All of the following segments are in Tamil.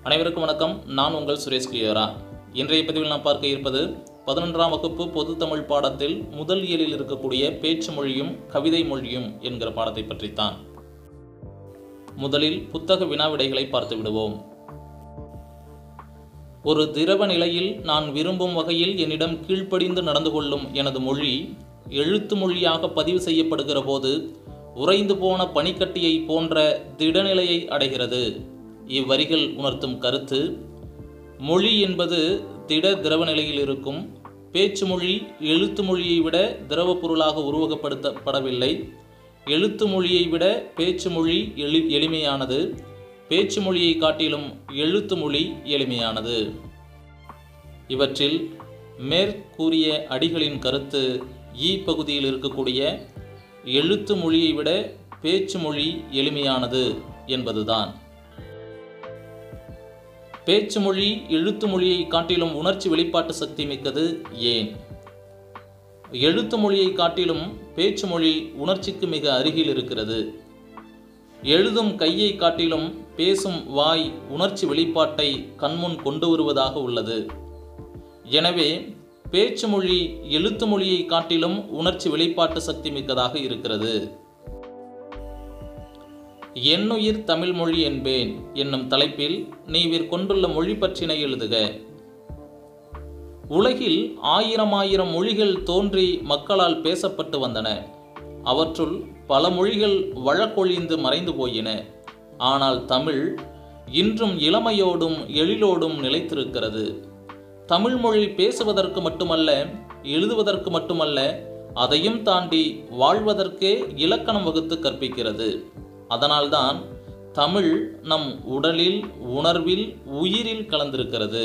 அனைவருக்கும் வணக்கம் நான் உங்கள் சுரேஷ் கியோரா இன்றைய பதிவில் நாம் பார்க்க இருப்பது பதினொன்றாம் வகுப்பு பொது தமிழ் பாடத்தில் முதல் இயலில் இருக்கக்கூடிய பேச்சு மொழியும் கவிதை மொழியும் என்கிற பாடத்தை பற்றித்தான் முதலில் புத்தக வினாவிடைகளை பார்த்து விடுவோம் ஒரு திரவ நிலையில் நான் விரும்பும் வகையில் என்னிடம் கீழ்ப்படிந்து நடந்து கொள்ளும் எனது மொழி எழுத்து மொழியாக பதிவு செய்யப்படுகிற போது உறைந்து போன பனிக்கட்டியை போன்ற திடநிலையை அடைகிறது இவ்வரிகள் உணர்த்தும் கருத்து மொழி என்பது திட திரவ நிலையில் இருக்கும் பேச்சு மொழி எழுத்து மொழியை விட திரவ பொருளாக உருவகப்படுத்தப்படவில்லை எழுத்து மொழியை விட பேச்சு மொழி எளி எளிமையானது பேச்சு மொழியை காட்டிலும் எழுத்து மொழி எளிமையானது இவற்றில் மேற்கூறிய அடிகளின் கருத்து ஈ பகுதியில் இருக்கக்கூடிய எழுத்து மொழியை விட பேச்சு மொழி எளிமையானது என்பதுதான் பேச்சு மொழி எழுத்து மொழியை காட்டிலும் உணர்ச்சி வெளிப்பாட்டு சக்தி மிக்கது ஏன் எழுத்து மொழியை காட்டிலும் பேச்சு மொழி உணர்ச்சிக்கு மிக அருகில் இருக்கிறது எழுதும் கையை காட்டிலும் பேசும் வாய் உணர்ச்சி வெளிப்பாட்டை கண்முன் கொண்டு வருவதாக உள்ளது எனவே பேச்சு மொழி எழுத்து மொழியை காட்டிலும் உணர்ச்சி வெளிப்பாட்டு சக்தி மிக்கதாக இருக்கிறது என்னுயிர் தமிழ் மொழி என்பேன் என்னும் தலைப்பில் நீவிர் கொண்டுள்ள மொழி பற்றினை எழுதுக உலகில் ஆயிரம் ஆயிரம் மொழிகள் தோன்றி மக்களால் பேசப்பட்டு வந்தன அவற்றுள் பல மொழிகள் வழக்கொழிந்து மறைந்து போயின ஆனால் தமிழ் இன்றும் இளமையோடும் எழிலோடும் நிலைத்திருக்கிறது தமிழ் மொழி பேசுவதற்கு மட்டுமல்ல எழுதுவதற்கு மட்டுமல்ல அதையும் தாண்டி வாழ்வதற்கே இலக்கணம் வகுத்து கற்பிக்கிறது அதனால்தான் தமிழ் நம் உடலில் உணர்வில் உயிரில் கலந்திருக்கிறது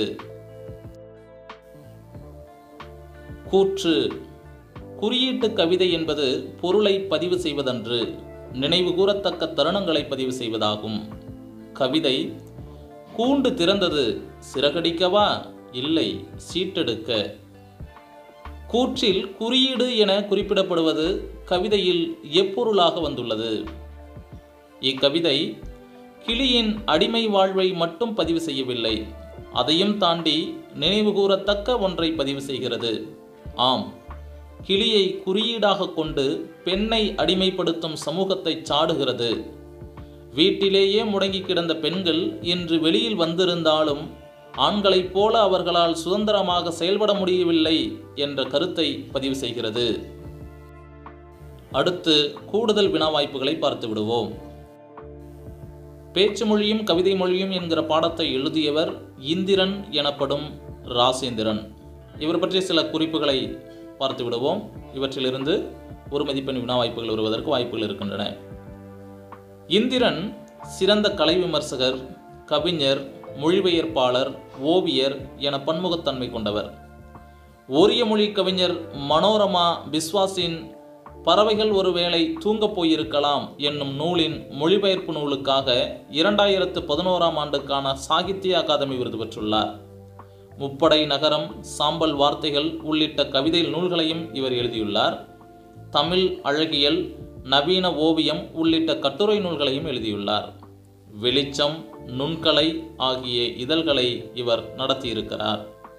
கூற்று குறியீட்டு கவிதை என்பது பொருளை பதிவு செய்வதன்று நினைவு கூறத்தக்க தருணங்களை பதிவு செய்வதாகும் கவிதை கூண்டு திறந்தது சிறகடிக்கவா இல்லை சீட்டெடுக்க கூற்றில் குறியீடு என குறிப்பிடப்படுவது கவிதையில் எப்பொருளாக வந்துள்ளது இக்கவிதை கிளியின் அடிமை வாழ்வை மட்டும் பதிவு செய்யவில்லை அதையும் தாண்டி நினைவுகூரத்தக்க ஒன்றை பதிவு செய்கிறது ஆம் கிளியை குறியீடாக கொண்டு பெண்ணை அடிமைப்படுத்தும் சமூகத்தை சாடுகிறது வீட்டிலேயே முடங்கி கிடந்த பெண்கள் இன்று வெளியில் வந்திருந்தாலும் ஆண்களைப் போல அவர்களால் சுதந்திரமாக செயல்பட முடியவில்லை என்ற கருத்தை பதிவு செய்கிறது அடுத்து கூடுதல் வினா வாய்ப்புகளை பார்த்து விடுவோம் பேச்சு மொழியும் கவிதை மொழியும் என்கிற பாடத்தை எழுதியவர் இந்திரன் எனப்படும் ராசேந்திரன் இவர் பற்றிய சில குறிப்புகளை பார்த்து விடுவோம் இவற்றிலிருந்து ஒரு மதிப்பெண் வினா வாய்ப்புகள் வருவதற்கு வாய்ப்புகள் இருக்கின்றன இந்திரன் சிறந்த கலை விமர்சகர் கவிஞர் மொழிபெயர்ப்பாளர் ஓவியர் என பன்முகத்தன்மை கொண்டவர் ஓரிய மொழி கவிஞர் மனோரமா பிஸ்வாஸின் பறவைகள் ஒருவேளை தூங்கப் போயிருக்கலாம் என்னும் நூலின் மொழிபெயர்ப்பு நூலுக்காக இரண்டாயிரத்து பதினோராம் ஆண்டுக்கான சாகித்ய அகாதமி விருது பெற்றுள்ளார் முப்படை நகரம் சாம்பல் வார்த்தைகள் உள்ளிட்ட கவிதை நூல்களையும் இவர் எழுதியுள்ளார் தமிழ் அழகியல் நவீன ஓவியம் உள்ளிட்ட கட்டுரை நூல்களையும் எழுதியுள்ளார் வெளிச்சம் நுண்கலை ஆகிய இதழ்களை இவர் நடத்தியிருக்கிறார்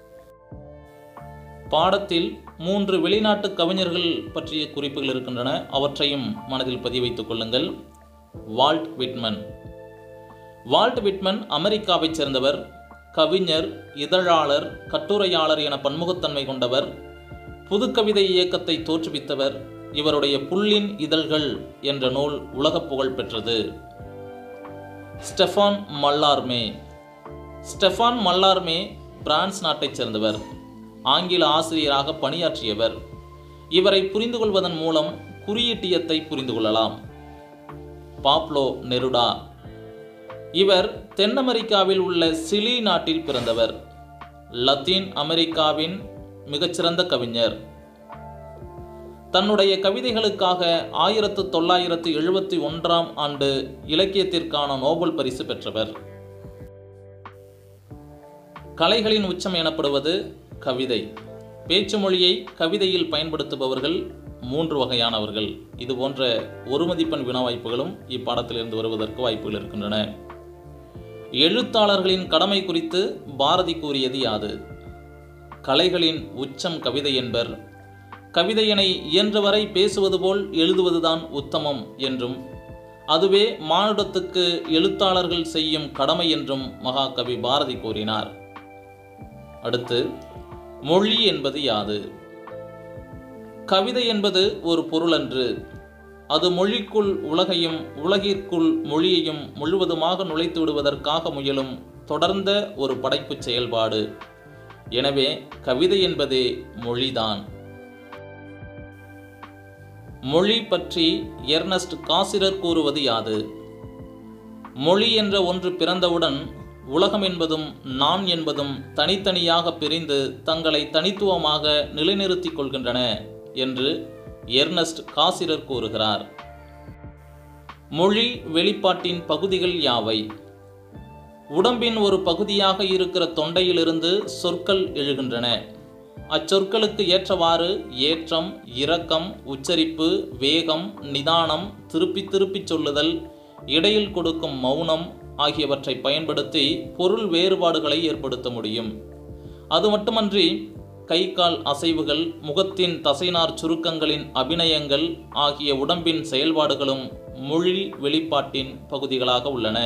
பாடத்தில் மூன்று வெளிநாட்டு கவிஞர்கள் பற்றிய குறிப்புகள் இருக்கின்றன அவற்றையும் மனதில் பதிவு வைத்துக் கொள்ளுங்கள் வால்ட் விட்மன் வால்ட் விட்மன் அமெரிக்காவைச் சேர்ந்தவர் கவிஞர் இதழாளர் கட்டுரையாளர் என பன்முகத்தன்மை கொண்டவர் புதுக்கவிதை இயக்கத்தை தோற்றுவித்தவர் இவருடைய புல்லின் இதழ்கள் என்ற நூல் உலக புகழ் பெற்றது Stephane Mallarme Stephane Mallarme France நாட்டைச் சேர்ந்தவர் ஆங்கில ஆசிரியராக பணியாற்றியவர் இவரை புரிந்து கொள்வதன் மூலம் குறியீட்டியத்தை புரிந்து கொள்ளலாம் பாப்லோ நெருடா இவர் தென் அமெரிக்காவில் உள்ள சிலி நாட்டில் பிறந்தவர் லத்தீன் அமெரிக்காவின் மிகச்சிறந்த கவிஞர் தன்னுடைய கவிதைகளுக்காக ஆயிரத்து தொள்ளாயிரத்து எழுபத்தி ஒன்றாம் ஆண்டு இலக்கியத்திற்கான நோபல் பரிசு பெற்றவர் கலைகளின் உச்சம் எனப்படுவது கவிதை பேச்சு மொழியை கவிதையில் பயன்படுத்துபவர்கள் மூன்று வகையானவர்கள் இது போன்ற ஒரு மதிப்பெண் வினா வாய்ப்புகளும் இப்பாடத்திலிருந்து வருவதற்கு வாய்ப்புகள் இருக்கின்றன எழுத்தாளர்களின் கடமை குறித்து பாரதி கூறியது யாது கலைகளின் உச்சம் கவிதை என்பர் கவிதையினை இயன்றவரை பேசுவது போல் எழுதுவதுதான் உத்தமம் என்றும் அதுவே மானுடத்துக்கு எழுத்தாளர்கள் செய்யும் கடமை என்றும் மகாகவி பாரதி கூறினார் அடுத்து மொழி என்பது யாது கவிதை என்பது ஒரு பொருளன்று அது மொழிக்குள் உலகையும் உலகிற்குள் மொழியையும் முழுவதுமாக நுழைத்து விடுவதற்காக முயலும் தொடர்ந்த ஒரு படைப்புச் செயல்பாடு எனவே கவிதை என்பதே மொழிதான் மொழி பற்றி எர்னஸ்ட் காசிரர் கூறுவது யாது மொழி என்ற ஒன்று பிறந்தவுடன் உலகம் என்பதும் நான் என்பதும் தனித்தனியாக பிரிந்து தங்களை தனித்துவமாக நிலைநிறுத்திக் கொள்கின்றன என்று எர்னஸ்ட் காசிரர் கூறுகிறார் மொழி வெளிப்பாட்டின் பகுதிகள் யாவை உடம்பின் ஒரு பகுதியாக இருக்கிற தொண்டையிலிருந்து சொற்கள் எழுகின்றன அச்சொற்களுக்கு ஏற்றவாறு ஏற்றம் இரக்கம் உச்சரிப்பு வேகம் நிதானம் திருப்பி திருப்பிச் சொல்லுதல் இடையில் கொடுக்கும் மௌனம் ஆகியவற்றை பயன்படுத்தி பொருள் வேறுபாடுகளை ஏற்படுத்த முடியும் அது மட்டுமன்றி கை கால் அசைவுகள் முகத்தின் தசைநார் சுருக்கங்களின் அபிநயங்கள் ஆகிய உடம்பின் செயல்பாடுகளும் மொழி வெளிப்பாட்டின் பகுதிகளாக உள்ளன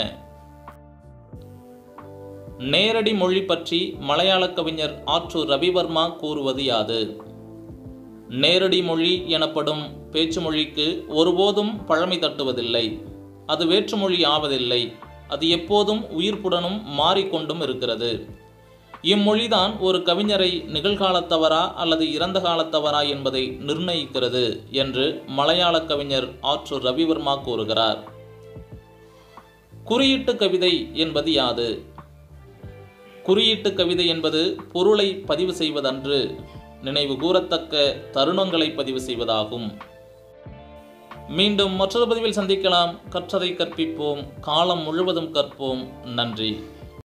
நேரடி மொழி பற்றி மலையாள கவிஞர் ஆற்றூர் ரவிவர்மா கூறுவது யாது நேரடி மொழி எனப்படும் பேச்சு மொழிக்கு ஒருபோதும் பழமை தட்டுவதில்லை அது வேற்றுமொழி ஆவதில்லை அது எப்போதும் உயிர்ப்புடனும் மாறிக்கொண்டும் இருக்கிறது இம்மொழிதான் ஒரு கவிஞரை நிகழ்காலத்தவரா அல்லது இறந்த காலத்தவரா என்பதை நிர்ணயிக்கிறது என்று மலையாள கவிஞர் ஆற்றூர் ரவிவர்மா கூறுகிறார் குறியீட்டு கவிதை என்பது யாது குறியீட்டு கவிதை என்பது பொருளை பதிவு செய்வதன்று நினைவு கூறத்தக்க தருணங்களை பதிவு செய்வதாகும் மீண்டும் மற்றொரு பதிவில் சந்திக்கலாம் கற்றதை கற்பிப்போம் காலம் முழுவதும் கற்போம் நன்றி